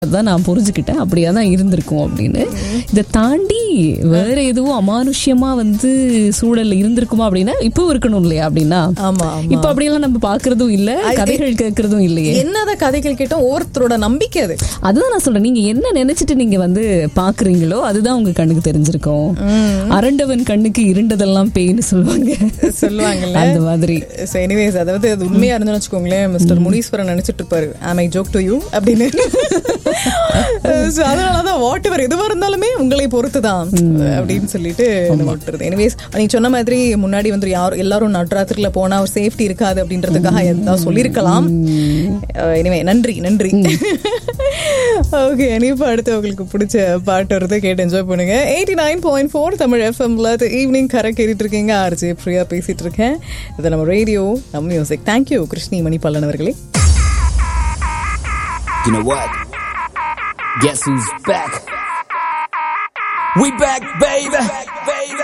தான் நான் புரிஞ்சுக்கிட்டேன் அப்படியா தான் இருந்திருக்கும் அப்படின்னு இதை தாண்டி வேற எதுவும் அமானுஷ்யமா வந்து சூழல்ல இருந்திருக்குமா அப்படின்னா இப்போ இருக்கணும் இல்லையா அப்படின்னா ஆமா ஆமா இப்ப அப்படியெல்லாம் நம்ம பாக்குறதும் இல்ல கதைகள் கேட்கறதும் இல்லையே என்னதான் கதைகள் கேட்டோம் ஒவ்வொருத்தரோட நம்பிக்கை அது அதுதான் நான் சொல்றேன் நீங்க என்ன நினைச்சிட்டு நீங்க வந்து பாக்குறீங்களோ அதுதான் உங்க கண்ணுக்கு தெரிஞ்சிருக்கும் அரண்டவன் கண்ணுக்கு இருண்டதெல்லாம் பேய்னு சொல்லுவாங்க சொல்லுவாங்கல்ல அந்த மாதிரி So anyways, அதாவது அது உண்மையா இருந்துன்னு வச்சுக்கோங்களேன் மிஸ்டர் முனீஸ்வரன் நினைச்சிட்டு இருப்பாரு am I joke to you அப்படின்னு So அதனாலதான் வாட் எவர் எதுவா இருந்தாலுமே உங்களை பொறுத்து தான் அப்படின்னு சொல்லிட்டு நம்ம விட்டுருது எனிவேஸ் நீங்க சொன்ன மாதிரி முன்னாடி வந்து யாரும் எல்லாரும் நடுராத்திரில போனா ஒரு சேஃப்டி இருக்காது அப்படின்றதுக்காக எதாவது சொல்லியிருக்கலாம் எனிவே நன்றி நன்றி ஓகே இப்போ அடுத்து உங்களுக்கு பிடிச்ச பாட்டு வருது கேட்டு என்ஜாய் பண்ணுங்க eighty nine point four Tamil எஃப்எம்ல ஈவினிங் கரை கேட்டுட்டு இருக்கீங்க ஆர்ஜே ஃப்ரீயா பேசிட்டு இருக்கேன் இது நம்ம ரேடியோ நம்ம மியூசிக் தேங்க்யூ கிருஷ்ணி மணிபாலன் அவர்களே You know what? Guess who's back? We back, baby. baby.